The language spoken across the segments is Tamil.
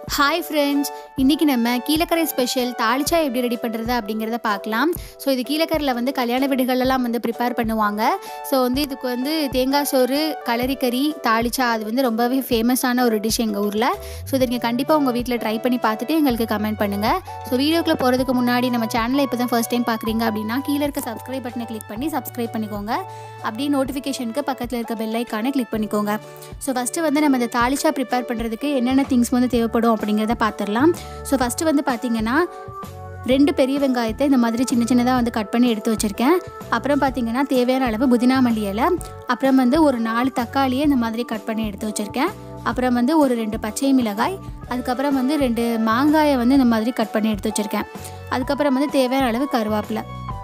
ஹாய் ஃப்ரெண்ட்ஸ் இன்றைக்கி நம்ம கீழக்கரை ஸ்பெஷல் தாளிச்சா எப்படி ரெடி பண்ணுறது அப்படிங்கிறத பார்க்கலாம் ஸோ இது கீழக்கரையில் வந்து கல்யாண வீடுகளெல்லாம் வந்து ப்ரிப்பேர் பண்ணுவாங்க ஸோ வந்து இதுக்கு வந்து தேங்காய் சோறு களரிக்கறி தாளிச்சா அது வந்து ரொம்பவே ஃபேமஸான ஒரு டிஷ் எங்கள் ஊரில் ஸோ இதை நீங்கள் கண்டிப்பாக உங்கள் வீட்டில் ட்ரை பண்ணி பார்த்துட்டு எங்களுக்கு கமெண்ட் பண்ணுங்கள் ஸோ வீடியோக்குள்ளே போகிறதுக்கு முன்னாடி நம்ம சேனலை இப்போ தான் ஃபர்ஸ்ட் டைம் பார்க்குறீங்க அப்படின்னா கீழே இருக்க சப்ஸ்கிரைப் பட்டனை கிளிக் பண்ணி சப்ஸ்கிரைப் பண்ணிக்கோங்க அப்படியே நோட்டிஃபிகேஷனுக்கு பக்கத்தில் இருக்க பெல் ஐக்கானை கிளிக் பண்ணிக்கோங்க ஸோ ஃபஸ்ட்டு வந்து நம்ம இந்த தாளிச்சா ப்ரிப்பேர் பண்ணுறதுக்கு என்னென்ன திங்ஸ் வந்து தேவைப்படும் அப்படிங்கிறத பார்த்துடலாம் ஸோ ஃபஸ்ட்டு வந்து பார்த்தீங்கன்னா ரெண்டு பெரிய வெங்காயத்தை இந்த மாதிரி சின்ன சின்னதாக வந்து கட் பண்ணி எடுத்து வச்சுருக்கேன் அப்புறம் பார்த்தீங்கன்னா தேவையான அளவு புதினா மல்லி இலை அப்புறம் வந்து ஒரு நாலு தக்காளியை இந்த மாதிரி கட் பண்ணி எடுத்து வச்சுருக்கேன் அப்புறம் வந்து ஒரு ரெண்டு பச்சை மிளகாய் அதுக்கப்புறம் வந்து ரெண்டு மாங்காயை வந்து இந்த மாதிரி கட் பண்ணி எடுத்து வச்சுருக்கேன் அதுக்கப்புறம் வந்து தேவையான அளவு கருவேப்பிலை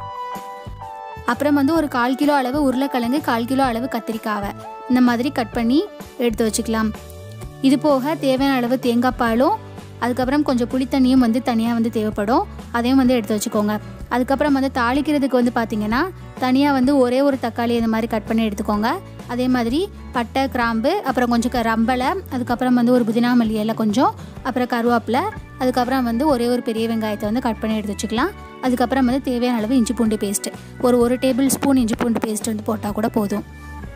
அப்புறம் வந்து ஒரு கால் கிலோ அளவு உருளைக்கிழங்கு கால் கிலோ அளவு கத்திரிக்காவை இந்த மாதிரி கட் பண்ணி எடுத்து வச்சுக்கலாம் இது போக தேவையான அளவு தேங்காய் பாலும் அதுக்கப்புறம் கொஞ்சம் புளித்தண்ணியும் வந்து தனியாக வந்து தேவைப்படும் அதையும் வந்து எடுத்து வச்சுக்கோங்க அதுக்கப்புறம் வந்து தாளிக்கிறதுக்கு வந்து பார்த்திங்கன்னா தனியாக வந்து ஒரே ஒரு தக்காளி இந்த மாதிரி கட் பண்ணி எடுத்துக்கோங்க அதே மாதிரி பட்டை கிராம்பு அப்புறம் கொஞ்சம் க ரம்பலை அதுக்கப்புறம் வந்து ஒரு புதினா மல்லி எல்லாம் கொஞ்சம் அப்புறம் கருவேப்பிலை அதுக்கப்புறம் வந்து ஒரே ஒரு பெரிய வெங்காயத்தை வந்து கட் பண்ணி எடுத்து வச்சுக்கலாம் அதுக்கப்புறம் வந்து தேவையான அளவு இஞ்சி பூண்டு பேஸ்ட்டு ஒரு ஒரு டேபிள் ஸ்பூன் இஞ்சி பூண்டு பேஸ்ட் வந்து போட்டால் கூட போதும்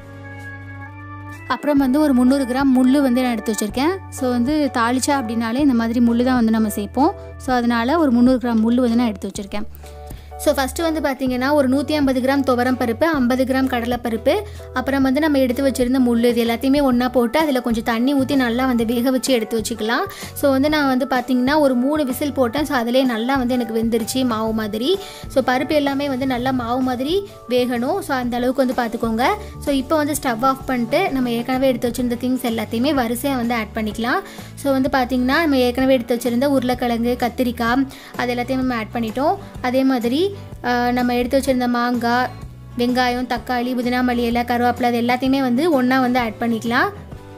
அப்புறம் வந்து ஒரு முந்நூறு கிராம் முள் வந்து நான் எடுத்து வச்சுருக்கேன் ஸோ வந்து தாளிச்சா அப்படின்னாலே இந்த மாதிரி முள் தான் வந்து நம்ம சேர்ப்போம் ஸோ அதனால் ஒரு முந்நூறு கிராம் முள் வந்து நான் எடுத்து வச்சுருக்கேன் ஸோ ஃபஸ்ட்டு வந்து பார்த்திங்கன்னா ஒரு நூற்றி ஐம்பது கிராம் துவரம் பருப்பு ஐம்பது கிராம் கடலைப்பருப்பு அப்புறம் வந்து நம்ம எடுத்து வச்சுருந்த முள் இது எல்லாத்தையுமே ஒன்றா போட்டு அதில் கொஞ்சம் தண்ணி ஊற்றி நல்லா வந்து வேக வச்சு எடுத்து வச்சுக்கலாம் ஸோ வந்து நான் வந்து பார்த்திங்கன்னா ஒரு மூணு விசில் போட்டேன் ஸோ அதிலே நல்லா வந்து எனக்கு வெந்துருச்சு மாவு மாதிரி ஸோ பருப்பு எல்லாமே வந்து நல்லா மாவு மாதிரி வேகணும் ஸோ அந்த அளவுக்கு வந்து பார்த்துக்கோங்க ஸோ இப்போ வந்து ஸ்டவ் ஆஃப் பண்ணிட்டு நம்ம ஏற்கனவே எடுத்து வச்சுருந்த திங்ஸ் எல்லாத்தையுமே வரிசையாக வந்து ஆட் பண்ணிக்கலாம் ஸோ வந்து பார்த்திங்கன்னா நம்ம ஏற்கனவே எடுத்து வச்சுருந்த உருளைக்கிழங்கு கத்திரிக்காய் அது எல்லாத்தையும் நம்ம ஆட் பண்ணிட்டோம் அதே மாதிரி நம்ம எடுத்து வச்சுருந்த மாங்காய் வெங்காயம் தக்காளி புதினா மல்லி எல்லாம் கருவேப்பிலை அது எல்லாத்தையுமே வந்து ஒன்றா வந்து ஆட் பண்ணிக்கலாம்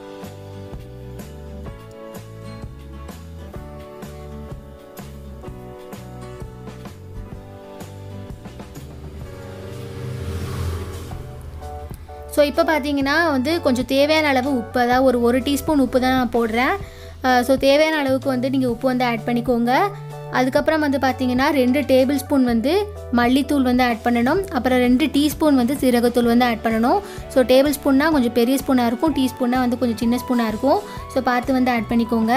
ஸோ இப்போ பார்த்தீங்கன்னா வந்து கொஞ்சம் தேவையான அளவு உப்பு அதாவது ஒரு ஒரு டீஸ்பூன் உப்பு தான் நான் போடுறேன் ஸோ தேவையான அளவுக்கு வந்து நீங்கள் உப்பு வந்து ஆட் பண்ணிக்கோங்க அதுக்கப்புறம் வந்து பார்த்தீங்கன்னா ரெண்டு டேபிள் ஸ்பூன் வந்து மல்லித்தூள் வந்து ஆட் பண்ணணும் அப்புறம் ரெண்டு டீஸ்பூன் வந்து சீரகத்தூள் வந்து ஆட் பண்ணணும் ஸோ டேபிள் ஸ்பூன்னா கொஞ்சம் பெரிய ஸ்பூனாக இருக்கும் டீஸ்பூன்னா வந்து கொஞ்சம் சின்ன ஸ்பூனாக இருக்கும் ஸோ பார்த்து வந்து ஆட் பண்ணிக்கோங்க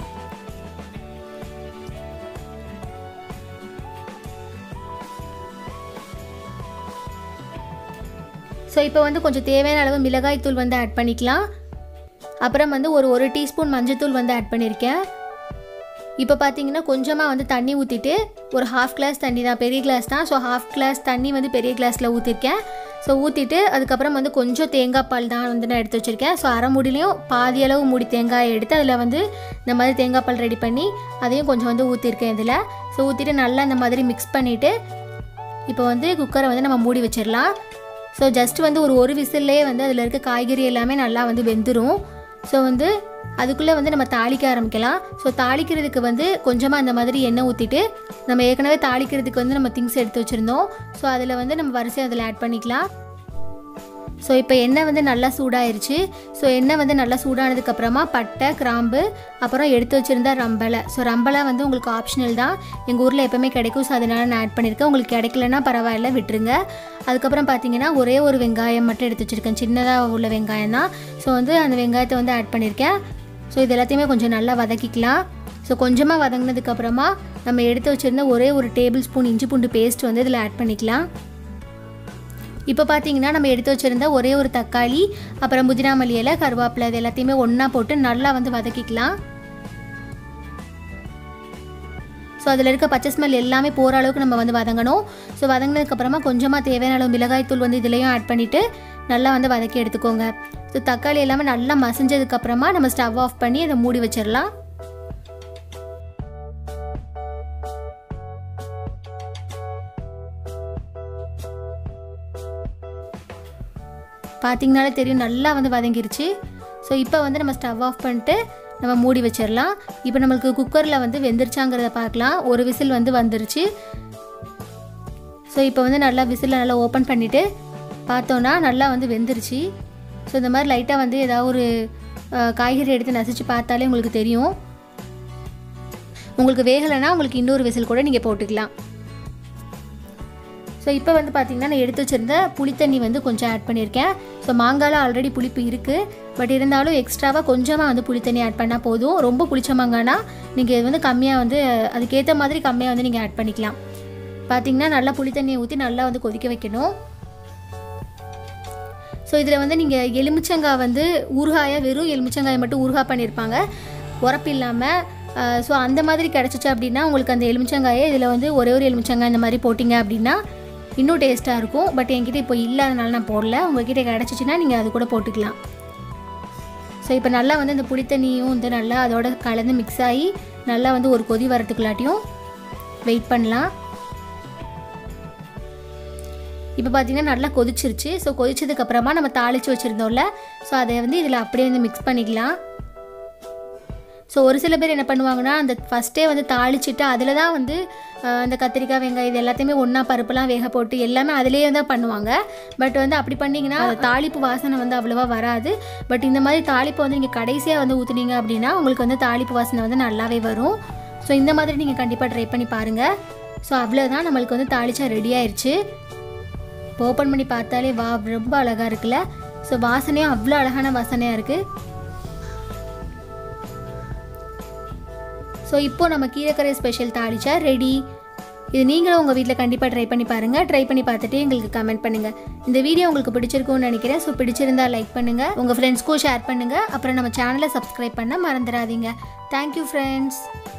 ஸோ இப்போ வந்து கொஞ்சம் தேவையான அளவு மிளகாய் தூள் வந்து ஆட் பண்ணிக்கலாம் அப்புறம் வந்து ஒரு ஒரு டீஸ்பூன் மஞ்சத்தூள் வந்து ஆட் பண்ணியிருக்கேன் இப்போ பார்த்தீங்கன்னா கொஞ்சமாக வந்து தண்ணி ஊற்றிட்டு ஒரு ஹாஃப் கிளாஸ் தண்ணி தான் பெரிய கிளாஸ் தான் ஸோ ஹாஃப் கிளாஸ் தண்ணி வந்து பெரிய கிளாஸில் ஊற்றிருக்கேன் ஸோ ஊற்றிட்டு அதுக்கப்புறம் வந்து கொஞ்சம் தேங்காய் பால் தான் வந்து நான் எடுத்து வச்சுருக்கேன் ஸோ அரை முடிலையும் பாதி அளவு மூடி தேங்காயை எடுத்து அதில் வந்து இந்த மாதிரி தேங்காய் பால் ரெடி பண்ணி அதையும் கொஞ்சம் வந்து ஊற்றிருக்கேன் இதில் ஸோ ஊற்றிட்டு நல்லா இந்த மாதிரி மிக்ஸ் பண்ணிவிட்டு இப்போ வந்து குக்கரை வந்து நம்ம மூடி வச்சிடலாம் ஸோ ஜஸ்ட் வந்து ஒரு ஒரு விசில்லே வந்து அதில் இருக்க காய்கறி எல்லாமே நல்லா வந்து வெந்துடும் ஸோ வந்து அதுக்குள்ளே வந்து நம்ம தாளிக்க ஆரம்பிக்கலாம் ஸோ தாளிக்கிறதுக்கு வந்து கொஞ்சமாக அந்த மாதிரி எண்ணெய் ஊற்றிட்டு நம்ம ஏற்கனவே தாளிக்கிறதுக்கு வந்து நம்ம திங்ஸ் எடுத்து வச்சுருந்தோம் ஸோ அதில் வந்து நம்ம வரிசை அதில் ஆட் பண்ணிக்கலாம் ஸோ இப்போ எண்ணெய் வந்து நல்லா சூடாயிருச்சு ஸோ எண்ணெய் வந்து நல்லா சூடானதுக்கப்புறமா பட்டை கிராம்பு அப்புறம் எடுத்து வச்சுருந்தா ரம்பலை ஸோ ரம்பலை வந்து உங்களுக்கு ஆப்ஷனல் தான் எங்கள் ஊரில் எப்போவுமே கிடைக்கும் ஸோ அதனால் நான் ஆட் பண்ணியிருக்கேன் உங்களுக்கு கிடைக்கலன்னா பரவாயில்ல விட்டுருங்க அதுக்கப்புறம் பார்த்தீங்கன்னா ஒரே ஒரு வெங்காயம் மட்டும் எடுத்து வச்சுருக்கேன் சின்னதாக உள்ள வெங்காயம் தான் ஸோ வந்து அந்த வெங்காயத்தை வந்து ஆட் பண்ணியிருக்கேன் ஸோ இது எல்லாத்தையுமே கொஞ்சம் நல்லா வதக்கிக்கலாம் ஸோ கொஞ்சமாக வதங்கினதுக்கப்புறமா நம்ம எடுத்து வச்சுருந்த ஒரே ஒரு டேபிள் ஸ்பூன் இஞ்சி பூண்டு பேஸ்ட் வந்து இதில் ஆட் பண்ணிக்கலாம் இப்போ பார்த்தீங்கன்னா நம்ம எடுத்து வச்சுருந்த ஒரே ஒரு தக்காளி அப்புறம் புதினா மல்லி இலை கருவேப்பிலை இது எல்லாத்தையுமே ஒன்றா போட்டு நல்லா வந்து வதக்கிக்கலாம் ஸோ அதில் இருக்க பச்சை ஸ்மெல் எல்லாமே போகிற அளவுக்கு நம்ம வந்து வதங்கணும் ஸோ வதங்கினதுக்கப்புறமா கொஞ்சமாக தேவையான அளவு மிளகாய் தூள் வந்து இதுலேயும் ஆட் பண்ணிவிட்டு நல்லா வந்து வதக்கி எடுத்துக்கோங்க ஸோ தக்காளி எல்லாமே நல்லா மசிஞ்சதுக்கப்புறமா நம்ம ஸ்டவ் ஆஃப் பண்ணி அதை மூடி வச்சிடலாம் பார்த்தீங்கனாலே தெரியும் நல்லா வந்து வதங்கிருச்சு ஸோ இப்போ வந்து நம்ம ஸ்டவ் ஆஃப் பண்ணிட்டு நம்ம மூடி வச்சிடலாம் இப்போ நம்மளுக்கு குக்கரில் வந்து வெந்துருச்சாங்கிறத பார்க்கலாம் ஒரு விசில் வந்து வந்துருச்சு ஸோ இப்போ வந்து நல்லா விசிலில் நல்லா ஓப்பன் பண்ணிவிட்டு பார்த்தோன்னா நல்லா வந்து வெந்துருச்சு ஸோ இந்த மாதிரி லைட்டாக வந்து ஏதாவது ஒரு அஹ், காய்கறி எடுத்து நசிச்சு பார்த்தாலே உங்களுக்கு தெரியும் உங்களுக்கு வேகலைன்னா உங்களுக்கு இன்னொரு விசில் கூட நீங்கள் போட்டுக்கலாம் ஸோ இப்போ வந்து பார்த்திங்கன்னா நான் எடுத்து வச்சுருந்த புளித்தண்ணி வந்து கொஞ்சம் ஆட் பண்ணியிருக்கேன் ஸோ மாங்காயில் ஆல்ரெடி புளிப்பு இருக்குது பட் இருந்தாலும் எக்ஸ்ட்ராவாக கொஞ்சமாக வந்து புளித்தண்ணி ஆட் பண்ணால் போதும் ரொம்ப புளிச்ச மாங்கானா நீங்கள் இது வந்து கம்மியாக வந்து அதுக்கேற்ற மாதிரி கம்மியாக வந்து நீங்கள் ஆட் பண்ணிக்கலாம் பார்த்திங்கன்னா நல்லா புளித்தண்ணியை ஊற்றி நல்லா வந்து கொதிக்க வைக்கணும் ஸோ இதில் வந்து நீங்கள் எலுமிச்சங்காய் வந்து ஊறுகாயாக வெறும் எலுமிச்சங்காயை மட்டும் ஊறுகாய் பண்ணியிருப்பாங்க உரப்பு இல்லாமல் ஸோ அந்த மாதிரி கிடச்சிச்சு அப்படின்னா உங்களுக்கு அந்த எலுமிச்சங்காயை இதில் வந்து ஒரே ஒரு எலுமிச்சங்காய் இந்த மாதிரி போட்டிங்க அப்படின்னா இன்னும் டேஸ்ட்டாக இருக்கும் பட் என்கிட்ட இப்போ இல்லாதனால நான் போடல உங்ககிட்ட கிடச்சிச்சின்னா நீங்கள் அது கூட போட்டுக்கலாம் ஸோ இப்போ நல்லா வந்து இந்த புளித்தண்ணியும் வந்து நல்லா அதோட கலந்து மிக்ஸ் ஆகி நல்லா வந்து ஒரு கொதி வரத்துக்குள்ளாட்டியும் வெயிட் பண்ணலாம் இப்போ பார்த்தீங்கன்னா நல்லா கொதிச்சிருச்சு ஸோ கொதிச்சதுக்கப்புறமா நம்ம தாளித்து வச்சுருந்தோம்ல ஸோ அதை வந்து இதில் அப்படியே வந்து மிக்ஸ் பண்ணிக்கலாம் ஸோ ஒரு சில பேர் என்ன பண்ணுவாங்கன்னா அந்த ஃபஸ்ட்டே வந்து தாளிச்சிட்டு அதில் தான் வந்து அஹ், அந்த கத்திரிக்காய் வெங்காயம் இது எல்லாத்தையுமே ஒன்றா பருப்புலாம் வேக போட்டு எல்லாமே அதிலேயே தான் பண்ணுவாங்க பட் வந்து அப்படி பண்ணிங்கன்னா அந்த தாளிப்பு வாசனை வந்து அவ்வளோவா வராது பட் இந்த மாதிரி தாளிப்பை வந்து நீங்கள் கடைசியாக வந்து ஊற்றுனீங்க அப்படின்னா உங்களுக்கு வந்து தாளிப்பு வாசனை வந்து நல்லாவே வரும் ஸோ இந்த மாதிரி நீங்கள் கண்டிப்பாக ட்ரை பண்ணி பாருங்கள் ஸோ அவ்வளோதான் நம்மளுக்கு வந்து தாளிச்சா ரெடி ஆயிடுச்சு இப்போ ஓப்பன் பண்ணி பார்த்தாலே வா ரொம்ப அழகாக இருக்குல்ல ஸோ வாசனையும் அவ்வளோ அழகான வாசனையாக இருக்குது ஸோ இப்போ நம்ம கீரைக்கரை ஸ்பெஷல் தாளிச்சா ரெடி இது நீங்களும் உங்கள் வீட்டில் கண்டிப்பாக ட்ரை பண்ணி பாருங்கள் ட்ரை பண்ணி பார்த்துட்டு எங்களுக்கு கமெண்ட் பண்ணுங்கள் இந்த வீடியோ உங்களுக்கு பிடிச்சிருக்கும்னு நினைக்கிறேன் ஸோ பிடிச்சிருந்தா லைக் பண்ணுங்கள் உங்கள் ஃப்ரெண்ட்ஸ்க்கும் ஷேர் பண்ணுங்கள் அப்புறம் நம்ம சேனலை சப்ஸ்கிரைப் பண்ண மறந்துடாதீங்க தேங்க்யூ ஃப்ரெண்ட்ஸ்